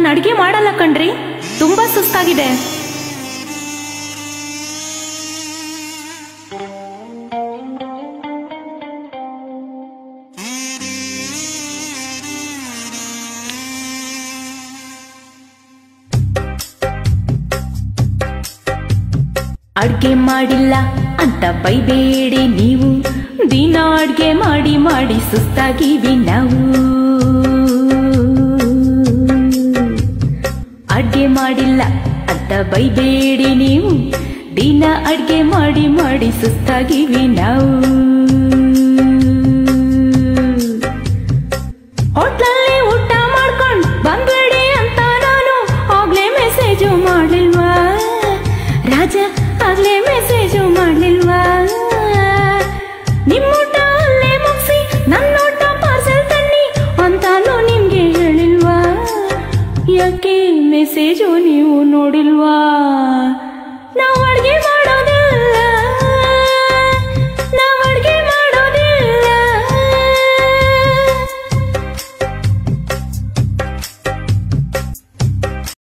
ನಾನು ಅಡ್ಗೆ ಮಾಡಲ್ಲ ಕಣ್ರಿ ತುಂಬಾ ಸುಸ್ತಾಗಿದೆ ಅಡ್ಗೆ ಮಾಡಿಲ್ಲ ಅಂತ ಬೈಬೇಡಿ ನೀವು ದಿನ ಅಡ್ಗೆ ಮಾಡಿ ಮಾಡಿ ಸುಸ್ತಾಗಿವಿ ನಾವು ಅಡ್ಗೆ ಮಾಡಿಲ್ಲ ಅಂತ ಬೈಬೇಡಿ ನೀವು ದಿನ ಅಡ್ಗೆ ಮಾಡಿ ಮಾಡಿ ಸುಸ್ತಾಗಿವಿ ನಾವು ಹೋಟ್ಲಲ್ಲಿ ಊಟ ಮಾಡ್ಕೊಂಡ್ ಬಂದ್ಬೇಡಿ ಅಂತ ನಾನು ಆಗ್ಲೇ ಮೆಸೇಜು ಮಾಡ್ಲಿಲ್ವಾ ರಾಜ ಆಗ್ಲೇ ಮೆಸೇಜು ಮಾಡ್ಲಿಲ್ವಾ ನಿಮ್ಮೂಟ ಅಲ್ಲೇ ಮುಗಿಸಿ ನನ್ನೋಟ ಪಾರ್ಸೆಲ್ ತನ್ನಿ ಅಂತಾನು ನಿಮ್ಗೆ ಹೇಳಿಲ್ವಾ ಯಾಕೆ ಮೆಸೇಜು ನೀವು ನೋಡಿಲ್ವಾ